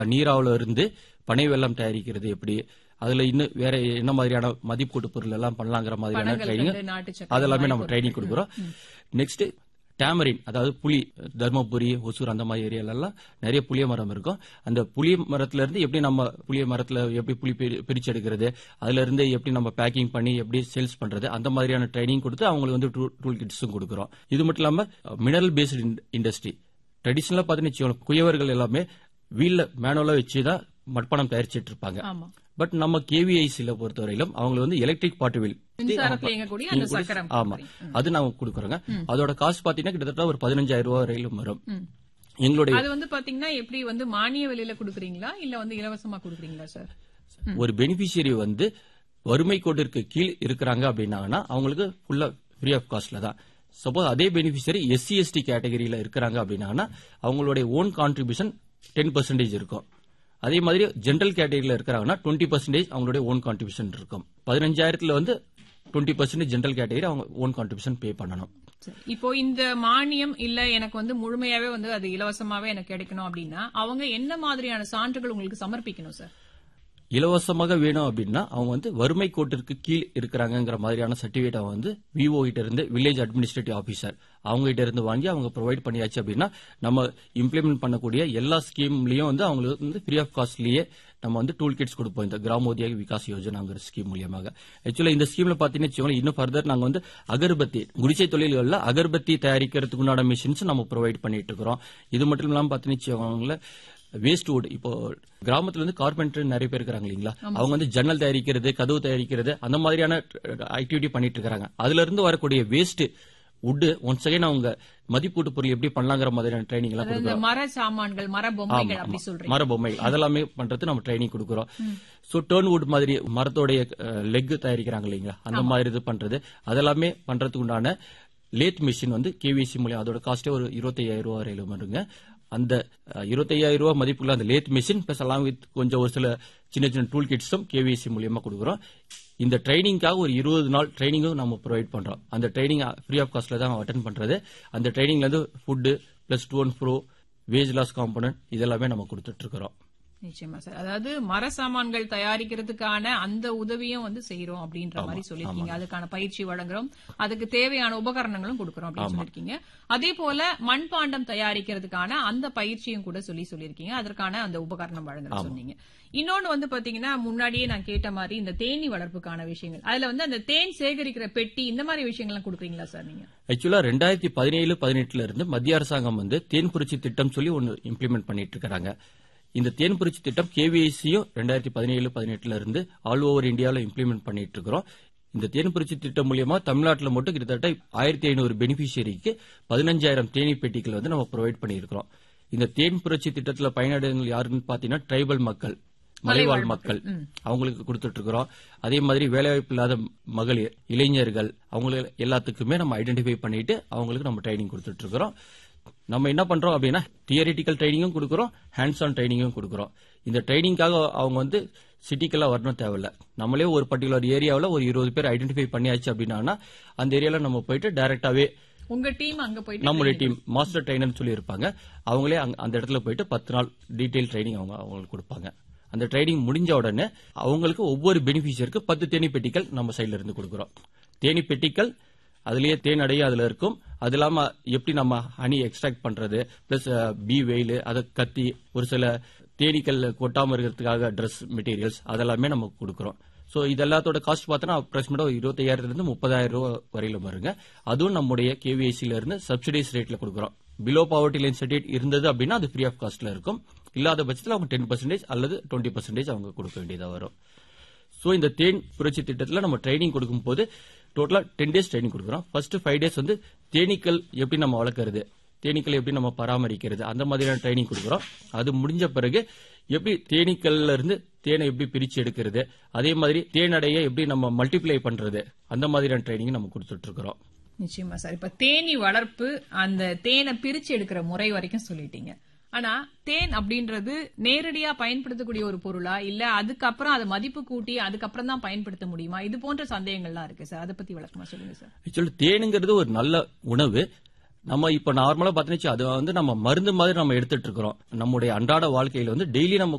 நீராவுல இருந்து பனை வெல்லம் தயாரிக்கிறது எப்படி அதுல இன்னும் வேற என்ன மாதிரியான மதிப்பு கூட்டு பொருள் எல்லாம் பண்ணலாங்கிற மாதிரியான பனங்கள் ட்ரைனிங் கண்டு நாட்டு சக்கரை அதெல்லாமே மாதிரி நம்ம ட்ரைனிங் கொடுக்குறோம் நெக்ஸ்ட் டேமரின் அதாவது புளி தர்மபுரி ஒசூர் அந்த மாதிரி ஏரியால எல்லாம் நிறைய புளிய மரம் இருக்கும் அந்த புளிய மரத்துல இருந்து எப்படி நம்ம புளிய மரத்துல எப்படி புளி பிரி- பிரிச்சு எடுக்கிறது அதுல இருந்து எப்படி நம்ம பேக்கிங் பண்ணி எப்படி சேல்ஸ் பண்றது அந்த மாதிரியான ட்ரைனிங் கொடுத்து அவங்களுக்கு வந்து டூல் கிட்ஸும் கொடுக்குறோம் இது மட்டும் இல்லாம மினரல் பேஸ்டு இண்டஸ்ட்ரி ட்ரெடிஷனலா பாத்தீங்கன்னா குயவர்கள் எல்லாமே வீல்ல மேனுவலா வச்சுதான் மட்பானம் தயாரிச்சிட்டு இருப்பாங்க ஆமா பட் நம்ம கேவிஐசில பொறுத்தவரையிலும் அவங்களுக்கு வந்து எலக்ட்ரிக் பாட்டுவில் மின்சாரத்துல இயங்கக்கூடிய அந்த சக்கரம் ஆமா அது நாங்க கொடுக்குறோங்க அதோட காசு பாத்தீங்கன்னா கிட்டத்தட்ட ஒரு பதினஞ்சாயிரம் ரூபாய் வரையிலும் வரும் எங்களுடைய அது வந்து பாத்தீங்கன்னா எப்படி வந்து மானிய விலையில குடுக்குறீங்களா இல்ல வந்து இலவசமா குடுக்குறீங்களா சார் ஒரு பெனிஃபிஷியரி வந்து வறுமை கோட்டிற்கு கீழ் இருக்கிறாங்க அப்படின்னாங்கன்னா அவங்களுக்கு ஃபுல்லா ஃப்ரீ ஆஃப் காஸ்ட்ல தான் சப்போஸ் அதே பெனிஃபிஷியரி எஸ்சி எஸ்டி கேட்டகரியில இருக்கிறாங்க அப்படின்னாங்கன்னா அவங்களுடைய ஓன் கான்ட்ரிபியூஷன் டென் பர்சன்டேஜ் இருக்கும் அதே மாதிரி ஜென்ரல் கேட்டகரியில இருக்கிறாங்கன்னா டுவெண்ட்டி பர்சன்டேஜ் அவங்களுடைய ஓன் கான்ட்ரிபியூஷன் இருக்கும் பதினஞ்சாயிரத்துல வந்து டுவெண்ட்டி பர்சன்டேஜ் ஜென்ரல் கேட்டகரி அவங்க ஓன் கான்ட்ரிபியூஷன் பே பண்ணணும் சரி. இப்போ இந்த மானியம் இல்ல எனக்கு வந்து முழுமையாவே வந்து அது இலவசமாவே எனக்கு கிடைக்கணும் அப்படின்னா அவங்க என்ன மாதிரியான சான்றுகள் உங்களுக்கு சமர்ப்பிக்கணும் சார் இலவசமாக வேணும் அப்படின்னா அவங்க வந்து வறுமை கோட்டிற்கு கீழ் இருக்கிறாங்கங்கிற மாதிரியான சர்டிபிகேட் அவங்க வந்து விஓ கிட்ட இருந்து வில்லேஜ் அட்மினிஸ்ட்ரேட்டிவ் ஆபீசர் அவங்க கிட்ட இருந்து வாங்கி அவங்க ப்ரொவைட் பண்ணியாச்சு அப்படின்னா நம்ம இம்ப்ளிமெண்ட் பண்ணக்கூடிய எல்லா ஸ்கீம்லயும் வந்து அவங்களுக்கு வந்து ஃப்ரீ ஆஃப் காஸ்ட்லயே நம்ம வந்து டூல் கிட்ஸ் கொடுப்போம் இந்த கிராமோதிய விகாஸ் யோஜனாங்கிற ஸ்கீம் மூலியமாக ஆக்சுவலா இந்த ஸ்கீம்ல பாத்தீங்கன்னு வச்சுக்கோங்களேன் இன்னும் ஃபர்தர் நாங்க வந்து அகர்பத்தி குடிசை தொழில்கள்ல அகர்பத்தி தயாரிக்கிறதுக்கு உண்டான மிஷின்ஸ் நம்ம ப்ரொவைட் பண்ணிட்டு இருக்கிறோம் இது மட்டும் இல்லாம பாத்தீங்கன்னு வச்சுக்கோங்களேன் வேஸ்ட் வுட் இப்போ கிராமத்துல இருந்து கார்பெண்டர் நிறைய பேர் இருக்காங்க இல்லீங்களா அவங்க வந்து ஜன்னல் தயாரிக்கிறது கதவு தயாரிக்கிறது அந்த மாதிரியான ஆக்டிவிட்டி பண்ணிட்டு இருக்காங்க அதுல இருந்து வரக்கூடிய வேஸ்ட் வுட் ஒன்ஸ் அகைன் அவங்க மதிப்பூட்டு பொருள் எப்படி பண்ணலாங்கிற மாதிரியான ட்ரைனிங் எல்லாம் அதாவது இந்த கொடுக்குறோம் மர சாமான்கள் மர பொம்மைகள் அப்படி சொல்றீங்க மர பொம்மை அதெல்லாமே பண்றது நம்ம ட்ரைனிங் கொடுக்குறோம் சோ டேர்ன் வுட் மாதிரி மரத்தோடைய லெக் தயாரிக்கிறாங்க இல்லைங்களா அந்த மாதிரி இது பண்றது அதெல்லாமே பண்றதுக்கு உண்டான லேத் மிஷின் வந்து கேவிசி மூலியம் அதோட காஸ்டே ஒரு இருபத்தையாயிரம் ரூபாய் வரையிலும் வருங்க அந்த இருபத்தையாயிரம் ரூபாய் மதிப்புள்ள அந்த lathe machine plus along with கொஞ்சம் ஒரு சில சின்ன சின்ன டூல் கிட்ஸும் கேவிசி மூலியமா கொடுக்குறோம் இந்த ட்ரைனிங்காக ஒரு இருபது நாள் ட்ரைனிங்கும் நம்ம ப்ரொவைட் பண்றோம் அந்த ட்ரைனிங் ஃப்ரீ ஆஃப் காஸ்ட்ல தான் அட்டன் பண்றது அந்த ட்ரைனிங்ல இருந்து food plus two one pro wage loss component இதெல்லாமே நம்ம கொடுத்துட்டு இருக்கிறோம் நிச்சயமா சார் அதாவது மர சாமான்கள் தயாரிக்கிறதுக்கான அந்த உதவியும் வந்து செய்யறோம் அப்படின்ற மாதிரி சொல்லிருக்கீங்க அதுக்கான பயிற்சி வழங்குறோம் அதுக்கு தேவையான உபகரணங்களும் கொடுக்கறோம் அப்படின்னு சொல்லிருக்கீங்க அதே போல மண்பாண்டம் தயாரிக்கிறதுக்கான அந்த பயிற்சியும் கூட சொல்லி சொல்லிருக்கீங்க அதற்கான அந்த உபகரணம் வழங்குறோம் சொன்னீங்க இன்னொன்னு வந்து பாத்தீங்கன்னா முன்னாடியே நான் கேட்ட மாதிரி இந்த தேனி வளர்ப்புக்கான விஷயங்கள் அதுல வந்து அந்த தேன் சேகரிக்கிற பெட்டி இந்த மாதிரி விஷயங்கள்லாம் கொடுக்குறீங்களா சார் நீங்க ஆக்சுவலா ரெண்டாயிரத்தி பதினேழு பதினெட்டுல இருந்து மத்திய அரசாங்கம் வந்து தேன் புரட்சி திட்டம் சொல்லி ஒன்னு இம்ப்ளிமெண்ட் பண்ணிட்டு இருக்காங்க இந்த தேன் புரட்சி திட்டம் கேவிஐசியும் ரெண்டாயிரத்தி பதினேழு பதினெட்டுல இருந்து ஆல் ஓவர் இந்தியாவில் இம்ப்ளிமெண்ட் பண்ணிட்டு இருக்கிறோம் இந்த தேன் புரட்சி திட்டம் மூலியமா தமிழ்நாட்டில் மட்டும் கிட்டத்தட்ட ஆயிரத்தி ஐநூறு பெனிஃபிஷியரிக்கு பதினஞ்சாயிரம் தேனி பெட்டிகள் வந்து நம்ம ப்ரொவைட் பண்ணியிருக்கிறோம் இந்த தேன் புரட்சி திட்டத்தில் பயனடைகள் யாருன்னு பாத்தீங்கன்னா ட்ரைபல் மக்கள் மலைவாழ் மக்கள் அவங்களுக்கு கொடுத்துட்டு இருக்கிறோம் அதே மாதிரி வேலைவாய்ப்பு இல்லாத மகளிர் இளைஞர்கள் அவங்களுக்கு எல்லாத்துக்குமே நம்ம ஐடென்டிஃபை பண்ணிட்டு அவங்களுக்கு நம்ம ட்ரைனிங் கொடுத்துட்டு இருக்கிறோம் நம்ம என்ன பண்றோம் அப்படின்னா தியரிட்டிக்கல் ட்ரைனிங்கும் கொடுக்குறோம் ஹேண்ட்ஸ் ஆன் ட்ரைனிங்கும் கொடுக்குறோம் இந்த ட்ரைனிங்காக அவங்க வந்து சிட்டிக்கெல்லாம் வரணும் தேவையில்ல நம்மளே ஒரு பர்டிகுலர் ஏரியாவில் ஒரு இருபது பேர் ஐடென்டிஃபை பண்ணியாச்சு அப்படின்னா அந்த ஏரியாவில் நம்ம போயிட்டு டைரக்டாவே உங்க டீம் அங்க போயிட்டு நம்மளுடைய டீம் மாஸ்டர் ட்ரைனர்னு சொல்லி இருப்பாங்க அவங்களே அங்க- அந்த இடத்துல போயிட்டு பத்து நாள் டீடைல் ட்ரைனிங் அவங்க அவங்களுக்கு கொடுப்பாங்க அந்த ட்ரைனிங் முடிஞ்ச உடனே அவங்களுக்கு ஒவ்வொரு பெனிஃபிஷியருக்கு பத்து தேனி பெட்டிகள் நம்ம சைடுல இருந்து கொடுக்குறோம் தேனி பெட்டிகள் அதுலயே தேன் அடைய அதுல இருக்கும் அது இல்லாம எப்படி நம்ம ஹனி எக்ஸ்ட்ராக்ட் பண்றது பிளஸ் பி வெயில் அதை கத்தி ஒரு சில தேனீக்கள் கொட்டாம இருக்கிறதுக்காக ட்ரெஸ் மெட்டீரியல்ஸ் அதெல்லாமே நம்ம கொடுக்குறோம் சோ இது எல்லாத்தோட காஸ்ட் பார்த்தோன்னா அப்ராக்சிமேட்டா ஒரு இருபத்தையாயிரத்துல இருந்து முப்பதாயிரம் ரூபாய் வரையில வருங்க அதுவும் நம்முடைய கேவிஐசில இருந்து சப்சிடைஸ் ரேட்ல கொடுக்குறோம் பிலோ பாவர்ட்டி லைன் சர்டிஃபிகேட் இருந்தது அப்படின்னா அது ஃப்ரீ ஆஃப் காஸ்ட்ல இருக்கும் இல்லாத பட்சத்தில் அவங்க டென் பர்சன்டேஜ் அல்லது டுவெண்ட்டி பர்சன்டேஜ் அவங்க கொடுக்க வேண்டியதா வரும் சோ இந்த தேன் புரட்சி திட்டத்தில் நம்ம ட்ரைனிங் கொடுக்கும்போது டோட்டலா டென் டேஸ் ட்ரைனிங் கொடுக்குறோம் ஃபர்ஸ்ட் ஃபைவ் டேஸ் வந்து தேனீக்கள் எப்படி நம்ம வளர்க்கறது தேனீக்கள் எப்படி நம்ம பராமரிக்கிறது அந்த மாதிரியான ட்ரைனிங் கொடுக்குறோம் அது முடிஞ்ச பிறகு எப்படி தேனீக்கள்ல இருந்து தேனை எப்படி பிரிச்சு எடுக்கிறது அதே மாதிரி தேனடைய எப்படி நம்ம மல்டிப்ளை பண்றது அந்த மாதிரியான ட்ரைனிங் நம்ம கொடுத்துட்டு இருக்கிறோம் நிச்சயமா சார் இப்ப தேனி வளர்ப்பு அந்த தேனை பிரிச்சு எடுக்கிற முறை வரைக்கும் சொல்லிட்டீங்க ஆனா தேன் அப்படின்றது நேரடியா பயன்படுத்தக்கூடிய ஒரு பொருளா இல்ல அதுக்கப்புறம் அதை மதிப்பு கூட்டி அதுக்கப்புறம் தான் பயன்படுத்த முடியுமா இது போன்ற சந்தேகங்கள்லாம் இருக்கு சார் அதை பத்தி விளக்கமா சொல்லுங்க சார் ஆக்சுவலி தேனுங்கிறது ஒரு நல்ல உணவு நம்ம இப்ப நார்மலா பாத்தீங்கன்னா அது வந்து நம்ம மருந்து மாதிரி நம்ம எடுத்துட்டு இருக்கிறோம் நம்முடைய அன்றாட வாழ்க்கையில வந்து டெய்லி நம்ம